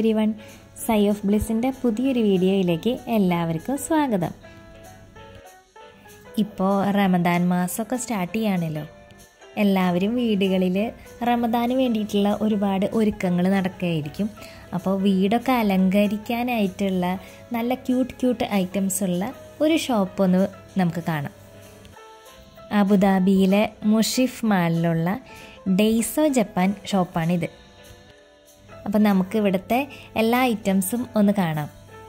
every everyone സൈ of ബ്ലിസിൻ്റെ പുതിയൊരു വീഡിയോയിലേക്ക് എല്ലാവർക്കും സ്വാഗതം ഇപ്പോൾ റമദാൻ മാസമൊക്കെ സ്റ്റാർട്ട് ചെയ്യാണല്ലോ എല്ലാവരും വീടുകളിൽ റമദാന് വേണ്ടിയിട്ടുള്ള ഒരുപാട് ഒരുക്കങ്ങൾ നടക്കുകയായിരിക്കും അപ്പോൾ വീടൊക്കെ അലങ്കരിക്കാനായിട്ടുള്ള നല്ല ക്യൂട്ട് ക്യൂട്ട് ഐറ്റംസ് ഉള്ള ഒരു ഷോപ്പ് ഒന്ന് നമുക്ക് കാണാം അബുദാബിയിലെ മുഷിഫ് മാളിലുള്ള ഡെയ്സോ ജപ്പാൻ ഷോപ്പാണിത് അപ്പം നമുക്ക് ഇവിടുത്തെ എല്ലാ ഐറ്റംസും ഒന്ന് കാണാം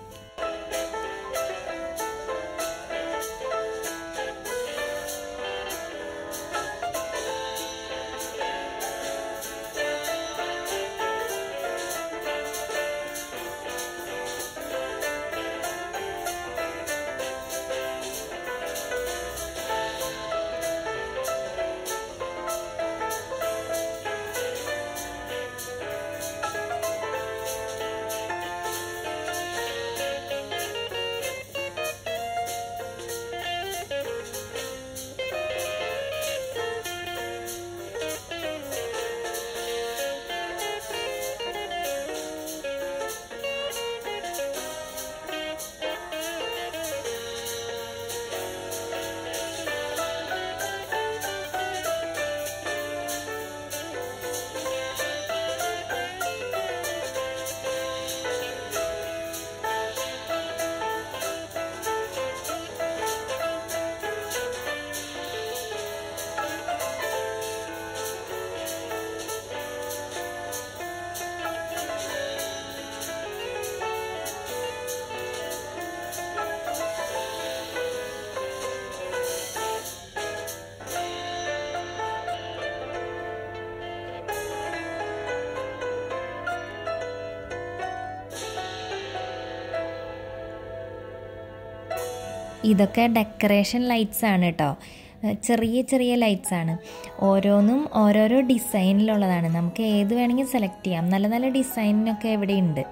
ഇതൊക്കെ ഡെക്കറേഷൻ ലൈറ്റ്സ് ആണ് കേട്ടോ ചെറിയ ചെറിയ ലൈറ്റ്സ് ആണ് ഓരോന്നും ഓരോരോ ഡിസൈനിലുള്ളതാണ് നമുക്ക് ഏത് വേണമെങ്കിൽ സെലക്ട് ചെയ്യാം നല്ല നല്ല ഡിസൈനൊക്കെ ഇവിടെ ഉണ്ട്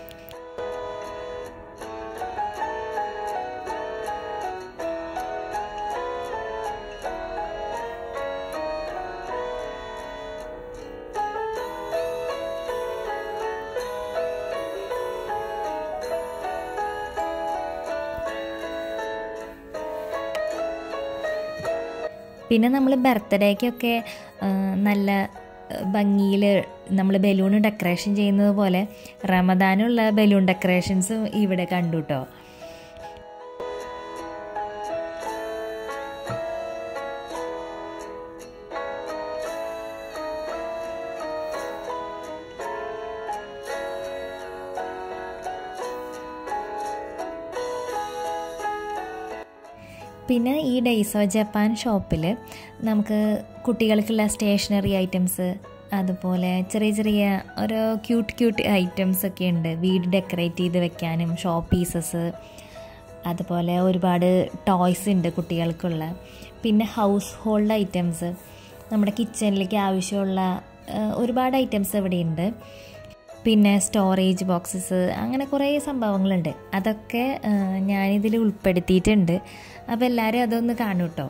പിന്നെ നമ്മൾ ബർത്ത്ഡേക്കൊക്കെ നല്ല ഭംഗിയിൽ നമ്മൾ ബലൂൺ ഡെക്കറേഷൻ ചെയ്യുന്നത് പോലെ റമദാനുള്ള ബലൂൺ ഡെക്കറേഷൻസും ഇവിടെ കണ്ടു കേട്ടോ പിന്നെ ഈ ഡെയ്സോ ജപ്പാൻ ഷോപ്പിൽ നമുക്ക് കുട്ടികൾക്കുള്ള സ്റ്റേഷനറി ഐറ്റംസ് അതുപോലെ ചെറിയ ചെറിയ ഓരോ ക്യൂട്ട് ക്യൂട്ട് ഐറ്റംസ് ഒക്കെ ഉണ്ട് വീട് ഡെക്കറേറ്റ് ചെയ്ത് വെക്കാനും ഷോ പീസസ് അതുപോലെ ഒരുപാട് ടോയ്സ് ഉണ്ട് കുട്ടികൾക്കുള്ള പിന്നെ ഹൗസ് ഹോൾഡ് ഐറ്റംസ് നമ്മുടെ കിച്ചണിലേക്ക് ആവശ്യമുള്ള ഒരുപാട് ഐറ്റംസ് ഇവിടെ ഉണ്ട് പിന്നെ സ്റ്റോറേജ് ബോക്സസ് അങ്ങനെ കുറേ സംഭവങ്ങളുണ്ട് അതൊക്കെ ഞാനിതിൽ ഉൾപ്പെടുത്തിയിട്ടുണ്ട് അപ്പോൾ എല്ലാവരും അതൊന്ന് കാണൂ കേട്ടോ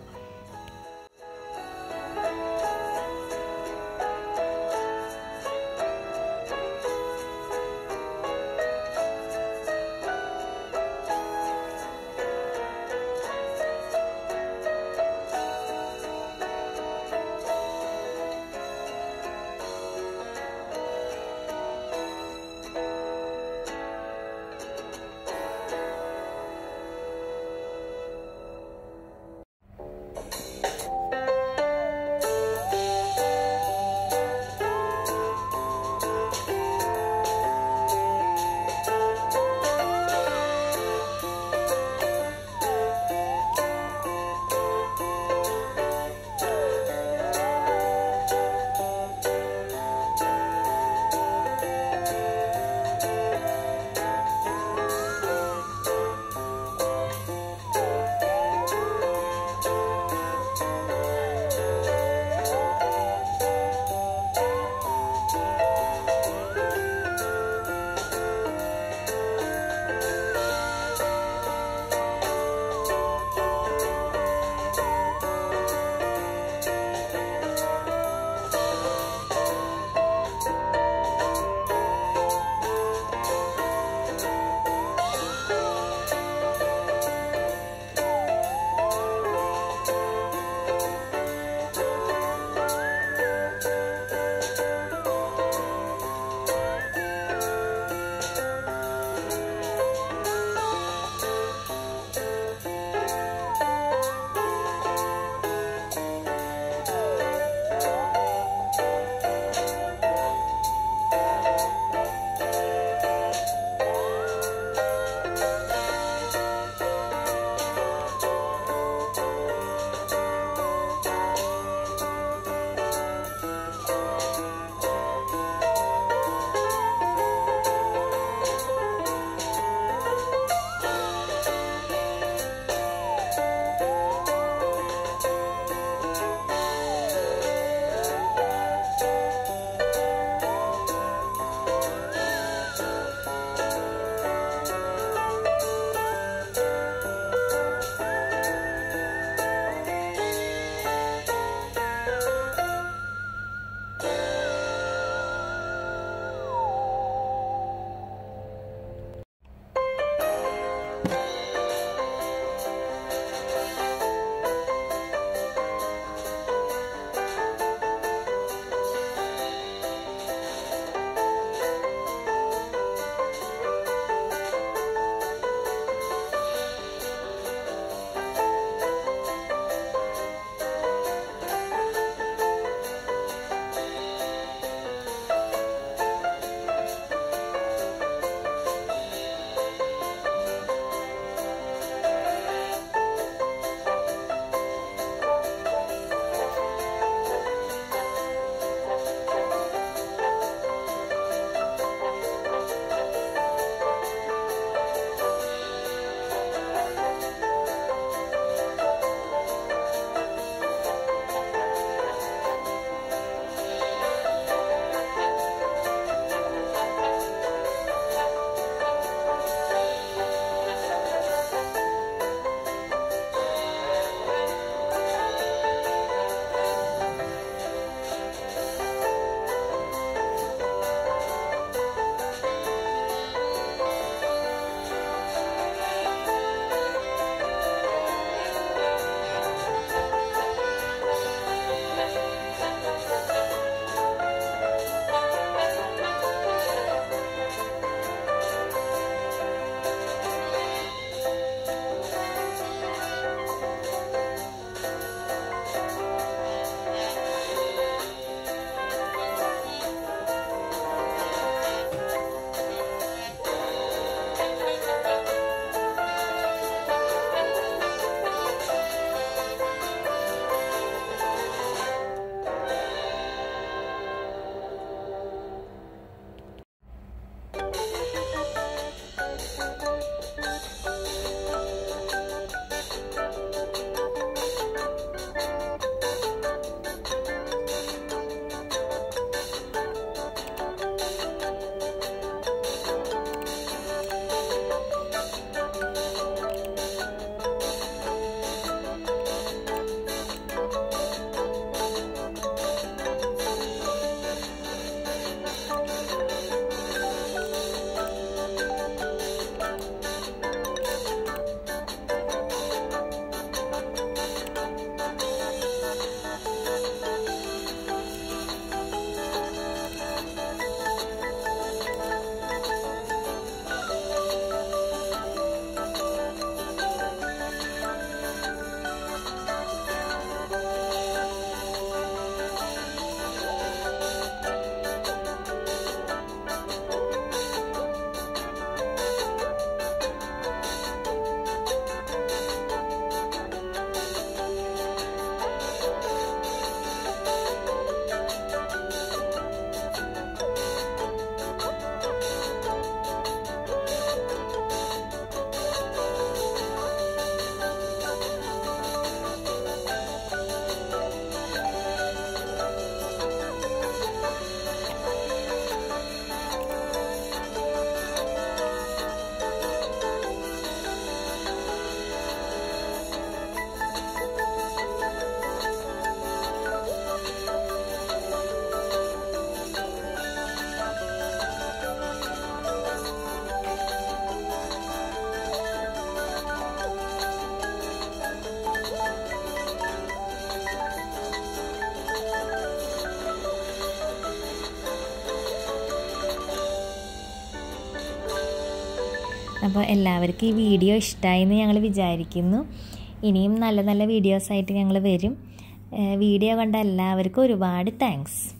അപ്പോൾ എല്ലാവർക്കും ഈ വീഡിയോ ഇഷ്ടമായി എന്ന് ഞങ്ങൾ വിചാരിക്കുന്നു ഇനിയും നല്ല നല്ല വീഡിയോസായിട്ട് ഞങ്ങൾ വരും വീഡിയോ കണ്ട എല്ലാവർക്കും ഒരുപാട് താങ്ക്സ്